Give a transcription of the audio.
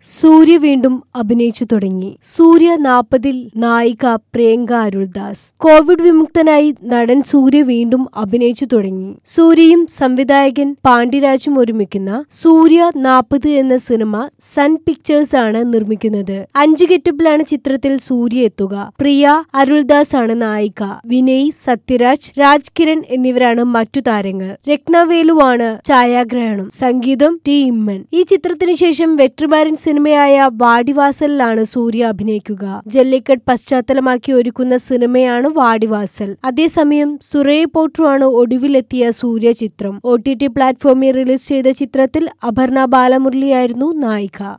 സൂര്യ വീണ്ടും അഭിനയിച്ചു തുടങ്ങി സൂര്യ നാൽപ്പതിൽ നായിക പ്രിയങ്ക അരുൾദാസ് കോവിഡ് വിമുക്തനായി നടൻ സൂര്യ വീണ്ടും അഭിനയിച്ചു തുടങ്ങി സൂര്യയും സംവിധായകൻ പാണ്ഡ്യരാജും ഒരുമിക്കുന്ന സൂര്യ നാൽപ്പത് എന്ന സിനിമ സൺ പിക്ചേഴ്സ് ആണ് നിർമ്മിക്കുന്നത് അഞ്ചു ഗെറ്റപ്പിലാണ് ചിത്രത്തിൽ സൂര്യ എത്തുക പ്രിയ അരുൾദാസ് ആണ് നായിക വിനയ് സത്യരാജ് രാജ് കിരൺ എന്നിവരാണ് മറ്റു താരങ്ങൾ രത്നവേലുവാണ് ഛായാഗ്രഹണം സംഗീതം ടി ഇമ്മൻ ഈ ചിത്രത്തിന് ശേഷം വെട്രിമാരൻ സിനിമയായ വാടിവാസലിലാണ് സൂര്യ അഭിനയിക്കുക ജല്ലിക്കട്ട് പശ്ചാത്തലമാക്കി ഒരുക്കുന്ന സിനിമയാണ് വാടിവാസൽ അതേസമയം സുറേ പോട്രു ആണ് ഒടുവിലെത്തിയ സൂര്യ ചിത്രം ഒ ടി ടി പ്ലാറ്റ്ഫോമിൽ റിലീസ് ചെയ്ത ചിത്രത്തിൽ അപർണ ബാലമുരളിയായിരുന്നു നായിക